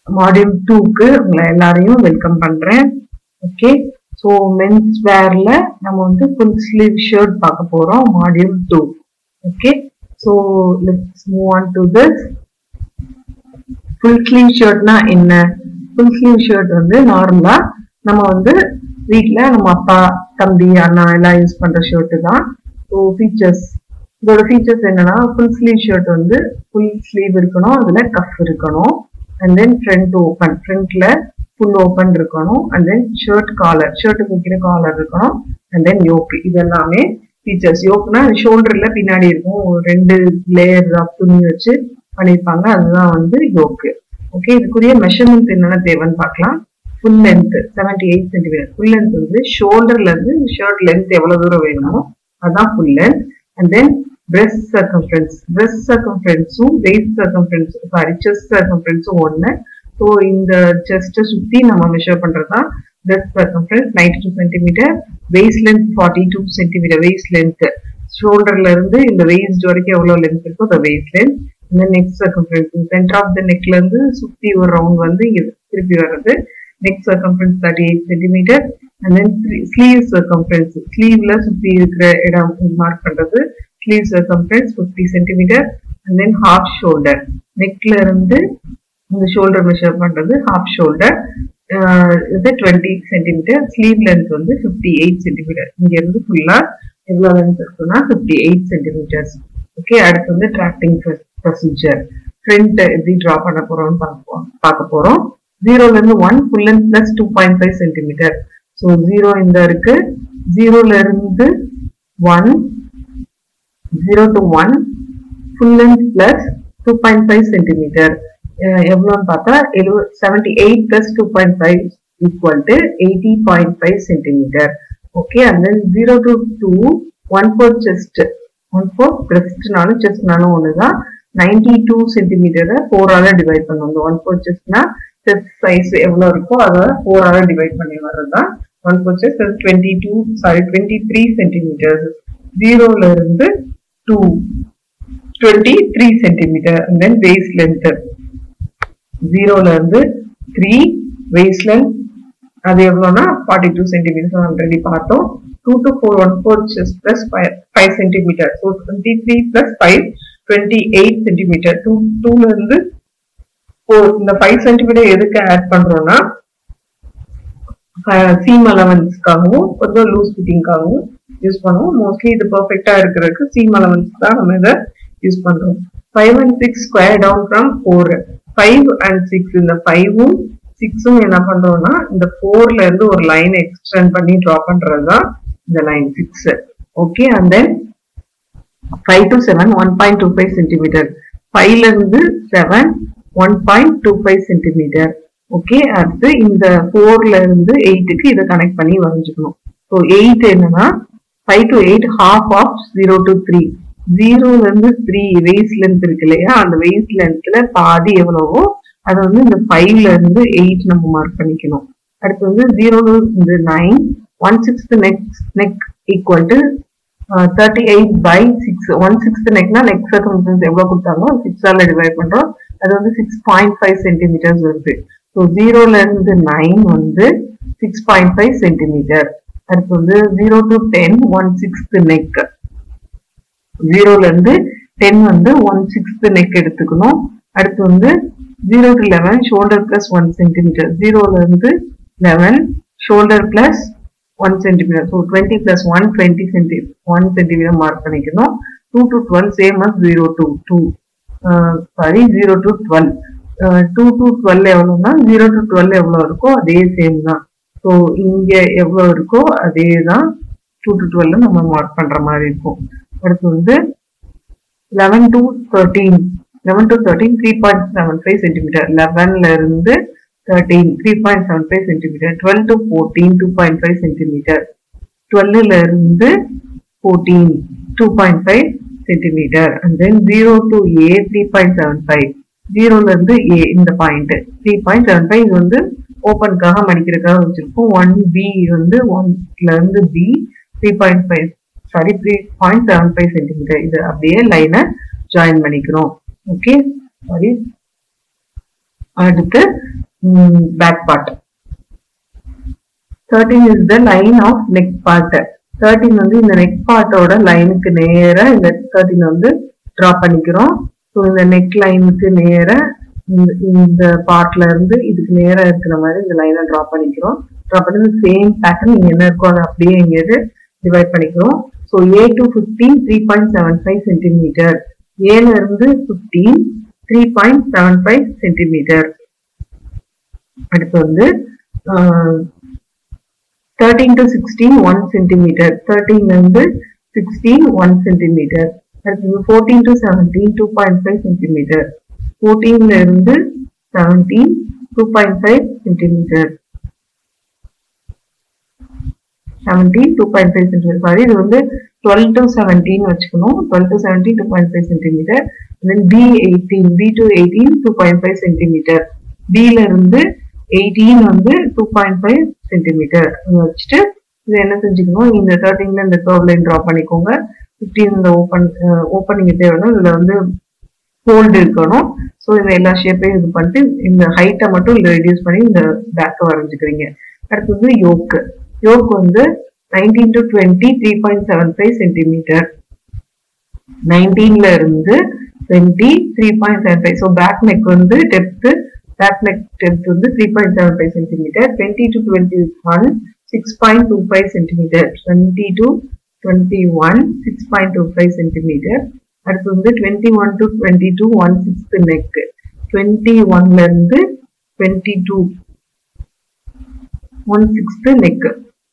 module டூக்கு உங்களை எல்லாரையும் வெல்கம் பண்றேன் ஓகே ஸோ மென்ஸ் வேர்ல நம்ம வந்து ஃபுல் ஸ்லீவ் ஷர்ட் பார்க்க போறோம் module two okay so let's move on to this full sleeve ஷர்ட்னா என்ன ஃபுல் ஸ்லீவ் ஷர்ட் வந்து நார்மலா நம்ம வந்து வீட்ல நம்ம அப்பா தம்பி அண்ணா எல்லாம் யூஸ் பண்ற ஷர்ட் தான் ஸோ ஃபீச்சர்ஸ் இதோட ஃபீச்சர்ஸ் என்னன்னா ஃபுல் ஸ்லீவ் ஷர்ட் வந்து ஃபுல் ஸ்லீவ் இருக்கணும் அதுல கஃப் இருக்கணும் அண்ட் தென் ஃப்ரண்ட் ஓப்பன் ஃப்ரண்ட்ல ஃபுல் ஓப்பன் இருக்கணும் அண்ட் தென் ஷர்ட் காலர் ஷர்ட்டுக்கு வைக்கிற காலர் இருக்கணும் அண்ட் தென் யோக் இது எல்லாமே ஃபீச்சர்ஸ் யோக்னா ஷோல்டர்ல பின்னாடி இருக்கும் ஒரு ரெண்டு லேயர் ஆஃப் துணி வச்சு பண்ணியிருப்பாங்க அதுதான் வந்து யோக்கு ஓகே இதுக்குரிய மெஷர்மெண்ட் என்னென்ன தேவைன்னு பார்க்கலாம் full length seventy eight centimetre full length வந்து ஷோல்டர்ல இருந்து ஷர்ட் லென்த் எவ்வளவு தூரம் வேணுமோ அதான் full length and then breast circumference breast சர்க்கம்ஃபரன்ஸும் வெயிட் சர்க்கம்ஃபரன்ஸ் சாரி செஸ்ட் சர்க்கம்ஃபரன்ஸும் ஒன்று ஸோ இந்த செஸ்ட்டை சுற்றி நம்ம மெஷர் பண்ணுறது தான் breast circumference ninety two centimetre waist length forty two centimetre waist length ஷோல்டர்ல இருந்து இந்த வெயிஸ்ட் வரைக்கும் எவ்வளோ லென்த் இருக்கோ அந்த வெயிஸ்ட் லென்த் இந்த neck circumference centre of the நெக்ல இருந்து சுற்றி ஒரு ரவுண்ட் வந்து இங்க திருப்பி வர்றது neck circumference thirty eight centimetre and then sleeve circumference ஸ்லீவ்ல சுற்றி இருக்கிற இடம் மார்க் பண்றது sleeve circumference fifty centimetre and then half shoulder நெக்ல இருந்து இந்த ஷோல்டர் மெஷர் பண்றது ஹாஃப் ஷோல்டர் இது டுவெண்ட்டி சென்டிமீட்டர் ஸ்லீவ் லென்த் வந்து ஃபிஃப்டி எயிட் சென்டிமீட்டர் இங்க இருந்து ஃபுல்லா எவ்வளவு லென்த் இருக்குன்னா ஃபிஃப்டி எயிட் சென்டிமீட்டர்ஸ் ஓகே அடுத்து வந்து டிராக்டிங் ப்ரொசீஜர் ஃப்ரண்ட் எப்படி ட்ரா பண்ண போறோம்னு பார்ப்போம் பார்க்க போறோம் ஜீரோல இருந்து one full length plus two point five centimetre so zero இந்த இருக்கு ஜீரோல இருந்து one zero to one full length plus two point five centimetre எவ்வளோன்னு பார்த்தா எழுபது seventy eight plus two point five equal to eighty point five centimetre okay and then zero to two one four chest one four பிரெஸ்ட்னாலும் செஸ்ட்னாலும் ஒன்று தான் ninety two சென்டிமீட்டரை ஃபோரால divide பண்ணுவாங்க ஒன் ஃபோர் செஸ்ட்னா செஸ்ட் சைஸ் எவ்வளோ இருக்கோ அதை ஃபோரால டிவைட் பண்ணி வர்றது தான் one four chest twenty two sorry twenty three centimetre ஜீரோல இருந்து two twenty three centimetre and then waist length ஜீரோல இருந்து த்ரீ வேஸ்ட் லென்த் அது எவ்வளோனா ஃபார்ட்டி டூ சென்டிமீட்டர் ஆல்ரெடி பார்த்தோம் two to four one four chest plus five centimetre so twenty three plus five twenty eight centimetre two டூல இருந்து four இந்த five centimetre எதுக்கு add பண்றோம்னா சீம் அலவன்ஸ்க்காகவும் கொஞ்சம் லூஸ் ஃபிட்டிங்காகவும் யூஸ் பண்ணுவோம் மோஸ்ட்லி இது பர்ஃபெக்டா இருக்கிறதுக்கு சீம் அலவன்ஸ் தான் நம்ம இதை யூஸ் பண்றோம் five and six square down from four five and six இந்த ஃபைவும் சிக்ஸும் என்ன பண்றோம்னா இந்த ஃபோர்ல இருந்து ஒரு லைன் எக்ஸ்டெண்ட் பண்ணி ட்ரா பண்றது தான் இந்த line six okay and then five to seven one point two five centimetre ஃபைவ்ல இருந்து seven one point two five centimetre okay அடுத்து இந்த ஃபோர்ல இருந்து எயிட்டுக்கு இதை கனெக்ட் பண்ணி வரைஞ்சுக்கணும் ஸோ எயிட் என்னன்னா five to eight half of zero to three ஜீரோல இருந்து த்ரீ வெயிஸ் லென்த் இருக்கு இல்லையா அந்த வெயிஸ் லென்த்ல பாதி எவ்வளவோ அதை வந்து இந்த ஃபைவ்ல இருந்து எயிட் நம்ம மார்க் பண்ணிக்கணும் அடுத்து வந்து ஜீரோ இந்த nine one sixth neck neck equal to thirty eight by six one sixth நெக்னா நெக் சர்க்கம்ஃபரன்ஸ் எவ்வளவு கொடுத்தாங்களோ சிக்ஸால டிவைட் பண்றோம் அது வந்து சிக்ஸ் பாயிண்ட் ஃபைவ் சென்டிமீட்டர்ஸ் வருது ஸோ ஜீரோல இருந்து நைன் வந்து சிக்ஸ் பாயிண்ட் ஃபைவ் சென்டிமீட்டர் அடுத்து வந்து zero to ten one sixth neck ஜீரோல இருந்து டென் வந்து ஒன் சிக்ஸ்த் நெக் எடுத்துக்கணும் அடுத்து வந்து zero to eleven shoulder plus one centimetre ஜீரோல இருந்து eleven shoulder plus one centimetre so twenty plus one twenty centi one centimetre mark பண்ணிக்கணும் two to twelve same as zero to two sorry zero to twelve two to twelve எவ்வளோனா zero to twelve எவ்வளோ இருக்கோ அதே same தான் so இங்க எவ்வளோ இருக்கோ அதே தான் டூ டு டுவெல் நம்ம மார்க் பண்ற மாதிரி இருக்கும் அடுத்து வந்து eleven to thirteen eleven to thirteen three point seven five centimetre லெவன்ல இருந்து thirteen three point seven five centimetre twelve to fourteen two point five centimetre டுவெல்ல இருந்து fourteen two point five centimetre and then zero to A three point seven five ஜீரோல இருந்து A இந்த point three point seven five இது வந்து ஓப்பனுக்காக மடிக்கிறதுக்காக வச்சிருக்கோம் one B வந்து ஒன்ல இருந்து B three point five sorry three point seven five centimetre இது அப்படியே லைனை ஜாயின் பண்ணிக்கிறோம் ஓகே சாரி அடுத்து back part thirteen is the line of neck part thirteen வந்து இந்த நெக் பார்ட்டோட லைனுக்கு நேரா இந்த தேர்ட்டீன் வந்து டிரா பண்ணிக்கிறோம் ஸோ இந்த நெக் லைனுக்கு நேரா இந்த இந்த பார்ட்ல இருந்து இதுக்கு நேரா இருக்கிற மாதிரி இந்த லைனை டிரா பண்ணிக்கிறோம் டிரா பண்ணி சேம் பேட்டர்ன் இங்க என்ன இருக்கோ அதை அப்படியே இங்க டிவைட் பண்ணிக்கிறோம் so A to fifteen three point seven five centimetre ஏல இருந்து fifteen three point seven five centimetre அடுத்து வந்து thirteen to sixteen one centimetre தேர்ட்டீன்ல இருந்து சிக்ஸ்டீன் ஒன் சென்டிமீட்டர் அடுத்தது fourteen to seventeen two point five centimetre ஃபோர்டீன்ல இருந்து seventeen two point five centimetre seventeen two point five centimetre sorry இது வந்து twelve to seventeen வச்சுக்கணும் twelve to seventeen two point five centimetre then B eighteen B to eighteen two point five centimetre பில இருந்து eighteen வந்து two point five centimetre வச்சுட்டு இது என்ன செஞ்சுக்கணும் இந்த தேர்ட்டீன்ல இந்த கர்வ் லைன் ட்ரா பண்ணிக்கோங்க ஃபிஃப்டீன் இந்த ஓப்பன் ஓப்பனிங் தேவைன்னா இதுல வந்து ஃபோல்டு இருக்கணும் ஸோ இந்த எல்லா ஷேப்பையும் இது பண்ணிட்டு இந்த ஹைட்டை மட்டும் இதில் ரெடியூஸ் பண்ணி இந்த பேக்கை வரைஞ்சிக்கிறீங்க அடுத்தது யோக்கு யோக் வந்து nineteen to twenty three point seven five centimetre நைன்டீன்ல இருந்து twenty three point seven five so back neck வந்து டெப்த் பேக் நெக் டெப்த் வந்து three point seven five centimetre twenty to twenty one six point two five centimetre twenty to twenty one six point two five centimetre அடுத்து வந்து twenty one to twenty two one sixth neck twenty ஒன்ல இருந்து twenty two one sixth neck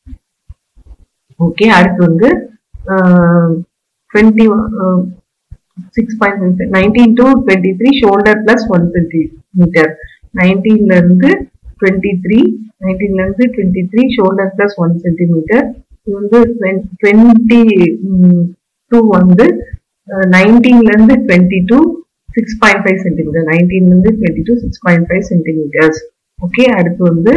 okay அடுத்து வந்து twenty six point nineteen to twenty three shoulder plus one centimeter நைன்டீன்ல இருந்து twenty three நைன்டீன்ல இருந்து twenty three shoulder plus one centimeter இது வந்து டுவெண்ட்டி டூ வந்து நைன்டீன்ல இருந்து twenty two six point five centimetre நைன்டீன்ல இருந்து twenty two six point five centimeters okay அடுத்து வந்து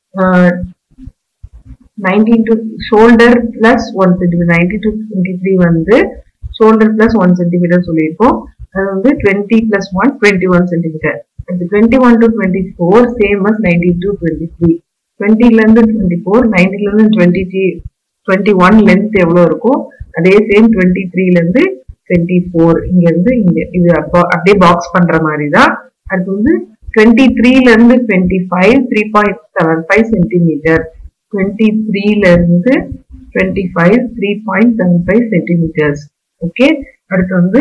nineteen to shoulder plus one centimeter ninety to twenty three வந்து ஷோல்டர் பிளஸ் ஒன் சென்டிமீட்டர் சொல்லியிருக்கோம் அது வந்து twenty plus one twenty one centimeter அடுத்து twenty one to twenty four same as nineteen to twenty three டுவெண்ட்டில இருந்து twenty four நைன்டில இருந்து twenty three twenty one length எவ்வளோ இருக்கோ அதே சேம் டுவெண்ட்டி த்ரீல இருந்து டுவெண்ட்டி ஃபோர் இங்க இருந்து இங்க இது அப்படியே பாக்ஸ் பண்ற மாதிரி தான் அடுத்து வந்து டுவெண்ட்டி த்ரீல இருந்து twenty five three point seven five centimetre twenty த்ரீல இருந்து twenty five three point seven five centimeters okay அடுத்து வந்து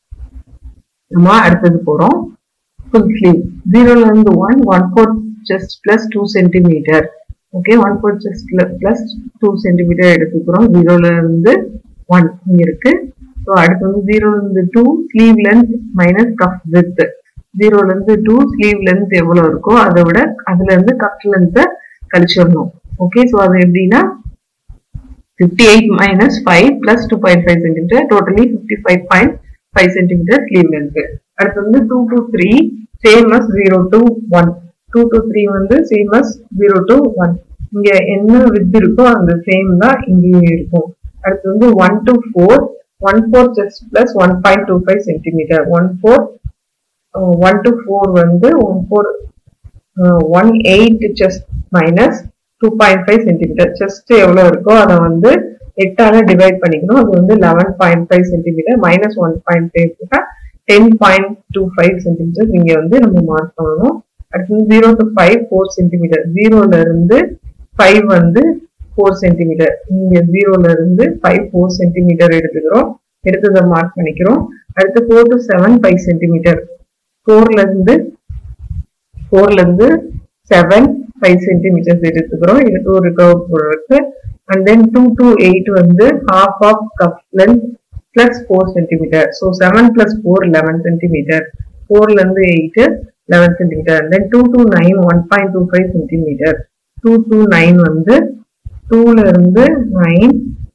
நம்ம அடுத்தது போறோம் ஃபுல் ஸ்லீவ் ஜீரோல இருந்து one one four chest plus two centimeter okay one four chest plus two centimeter எடுத்துக்கிறோம் ஜீரோல இருந்து ஒன் இங்க இருக்கு ஸோ அடுத்து வந்து ஜீரோல இருந்து to sleeve length minus cup width ஜீரோல இருந்து டூ ஸ்லீவ் லென்த் எவ்வளவு இருக்கோ அதை விட அதுல இருந்து கப் லென்த்தை கழிச்சிடணும் ஓகே ஸோ அது எப்படின்னா fifty eight minus five plus two point five centimeter totally fifty five point five centimeter sleeve length அடுத்து வந்து two to three same as zero to one two to three வந்து same as zero to one இங்க என்ன width இருக்கோ அந்த same தான் இங்கேயும் இருக்கும் அடுத்து வந்து one to four one four chest plus one point two five centimeter one four one to four வந்து one four one eight chest minus two point five centimeter chest எவ்வளோ இருக்கோ அதை வந்து எட்டால டிவைட் பண்ணிக்கணும் அது வந்து eleven point five centimeter minus one point five போட்டா ten point two five centimeter இங்க வந்து நம்ம மார்க் பண்ணணும் அடுத்து zero to five four centimeter ஜீரோல இருந்து ஃபைவ் வந்து ஃபோர் சென்டிமீட்டர் இங்க ஜீரோல இருந்து ஃபைவ் ஃபோர் சென்டிமீட்டர் எடுத்துக்கிறோம் எடுத்ததை மார்க் பண்ணிக்கிறோம் அடுத்து four to seven five centimeter ஃபோர்ல இருந்து ஃபோர்ல இருந்து செவன் ஃபைவ் சென்டிமீட்டர்ஸ் எடுத்துக்கிறோம் இதுக்கு ஒரு கர்வ் இருக்கு and then two to eight வந்து half of cup length plus four centimeter so seven plus four eleven centimeter ஃபோர்ல இருந்து eight eleven centimeter then two to nine one point two five centimeter two to nine வந்து டூல இருந்து nine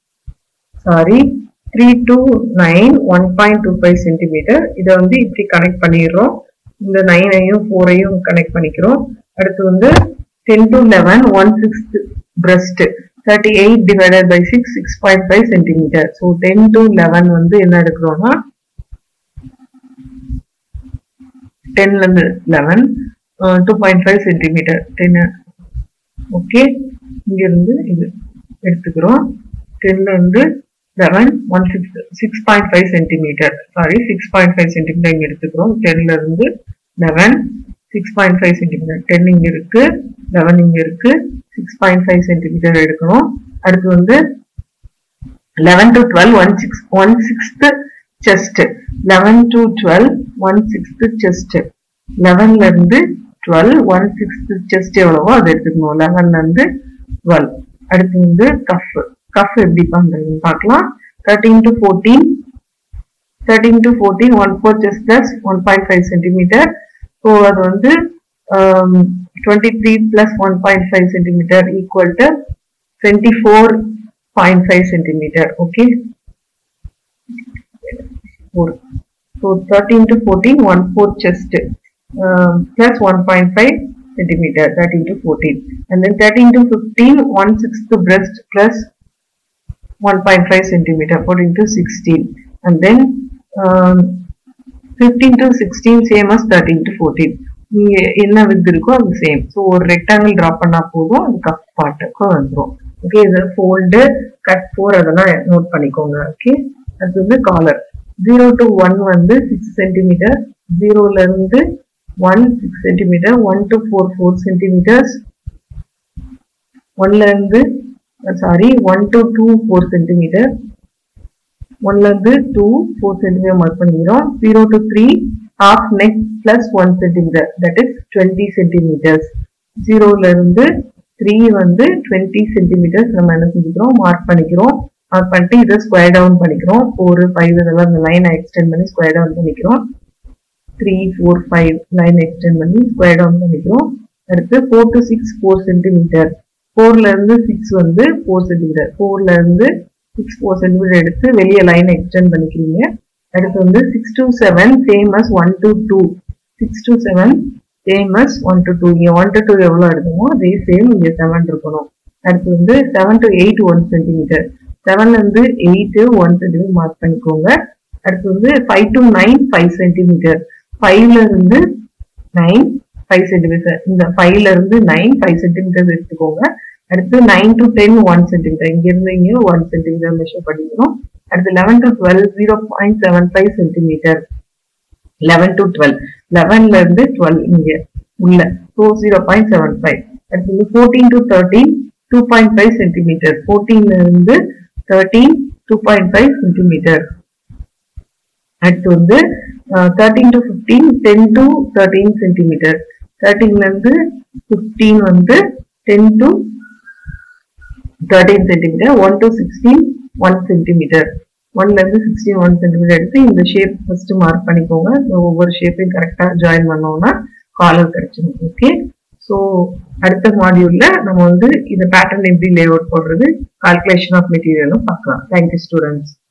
sorry three to nine one point two five centimeter இதை வந்து இப்படி connect பண்ணிடுறோம் இந்த நைனையும் ஃபோரையும் கனெக்ட் பண்ணிக்கிறோம் அடுத்து வந்து ten to eleven one sixth breast thirty eight divided by six six point five centimetre so ten to eleven வந்து என்ன எடுக்கிறோம்னா டென்ல இருந்து eleven two point five centimeter ten okay இங்கிருந்து இது எடுத்துக்கிறோம் டென்ல இருந்து eleven one six six point five centimetre sorry six point five centimeter இங்க எடுத்துக்கிறோம் டென்ல இருந்து eleven six point five centimeter ten இங்க இருக்கு லெவன் இங்க இருக்கு சிக்ஸ் பாயிண்ட் ஃபைவ் சென்டிமீட்டர் எடுக்கணும் அடுத்து வந்து eleven to twelve one six one sixth chest eleven to twelve one sixth chest லெவன்ல இருந்து டுவெல் ஒன் சிக்ஸ்த் செஸ்ட் எவ்வளவோ அதை எடுத்துக்கணும் லெவன்ல இருந்து டுவெல் அடுத்து வந்து கஃப் கஃப் எப்படி பண்றதுன்னு பார்க்கலாம் thirteen to fourteen thirteen to fourteen one four chest plus one point five centimetre so அது வந்து twenty three plus one point five centimeter equal to twenty four point five centimetre okay four so thirteen to fourteen one four chest plus one point five centimeter 13 to 14 and then 13 to 15 1 sixth breast plus 1.5 centimeter 14 to 16 and then um, 15 to 16 same as 13 to 14 நீங்க என்ன width இருக்கோ அது same so ஒரு rectangle draw பண்ணா போதும் அது cup பாட்டுக்கு வந்துடும் ஓகே இது ஃபோல்டு கட் ஃபோர் அதெல்லாம் நோட் பண்ணிக்கோங்க ஓகே அது வந்து காலர் ஜீரோ டு ஒன் வந்து சிக்ஸ் சென்டிமீட்டர் ஜீரோல இருந்து one six centimeter one to four four centimeters ஒன்ல இருந்து sorry one to two four centimeter ஒன்ல இருந்து டூ ஃபோர் சென்டிமீட்டர் மார்க் பண்ணிக்கிறோம் zero to three half neck plus one centimeter that is twenty centimetres ஜீரோல இருந்து three வந்து twenty centimetres நம்ம என்ன செஞ்சுக்கிறோம் mark பண்ணிக்கிறோம் மார்க் பண்ணிட்டு இதை ஸ்கொயர் டவுன் பண்ணிக்கிறோம் ஃபோர் ஃபைவ் இதெல்லாம் இந்த லைனை எக்ஸ்டெண்ட் பண்ணி ஸ்கொயர் டவுன் பண்ணிக்கிறோம் three four five line extend பண்ணி ஸ்கொயர் டவுன் பண்ணிக்கிறோம் அடுத்து four to six four centimeter ஃபோர்ல இருந்து சிக்ஸ் வந்து ஃபோர் சென்டிமீட்டர் ஃபோர்ல இருந்து சிக்ஸ் ஃபோர் சென்டிமீட்டர் எடுத்து வெளியே லைன் எக்ஸ்டெண்ட் பண்ணிக்கிறீங்க அடுத்து வந்து six to seven same as one to two six to seven same as one to two இங்கே ஒன் டு டூ எவ்வளோ எடுக்கணுமோ அதே சேம் இங்கே செவன் இருக்கணும் அடுத்து வந்து seven to eight one centimeter செவன்ல இருந்து எயிட் ஒன் சென்டிமீட்டர் மார்க் பண்ணிக்கோங்க அடுத்து வந்து five to nine five centimetre ஃபைவ்ல இருந்து நைன் ஃபைவ் சென்டிமீட்டர் இந்த ஃபைவ்ல இருந்து நைன் ஃபைவ் சென்டிமீட்டர் எடுத்துக்கோங்க அடுத்து nine to ten one centimeter இங்க இருந்து இங்க ஒன் சென்டிமீட்டர் மெஷர் பண்ணிக்கணும் அடுத்து eleven to twelve zero point seven five centimeter eleven to twelve லெவன்ல இருந்து டுவெல் இங்க உள்ள so zero point seven five அடுத்து fourteen to thirteen two point five centimetre ஃபோர்டீன்ல இருந்து thirteen two point five centimetre அடுத்து வந்து thirteen to fifteen ten to thirteen centimeter தேர்ட்டீன்ல இருந்து ஃபிஃப்டீன் வந்து ten to thirteen centimetre one to sixteen one centimeter ஒன்ல இருந்து சிக்ஸ்டீன் ஒன் சென்டிமீட்டர் எடுத்து இந்த ஷேப் ஃபர்ஸ்ட் மார்க் பண்ணிக்கோங்க ஒவ்வொரு ஷேப்பையும் கரெக்டா ஜாயின் பண்ணோம்னா காலர் கிடைச்சிடும் ஓகே ஸோ அடுத்த மாடியூல்ல நம்ம வந்து இந்த பேட்டர்ன் எப்படி லே அவுட் போடுறது கால்குலேஷன் ஆஃப் மெட்டீரியலும் பார்க்கலாம் தேங்க்யூ ஸ்டூடெண்ட்ஸ்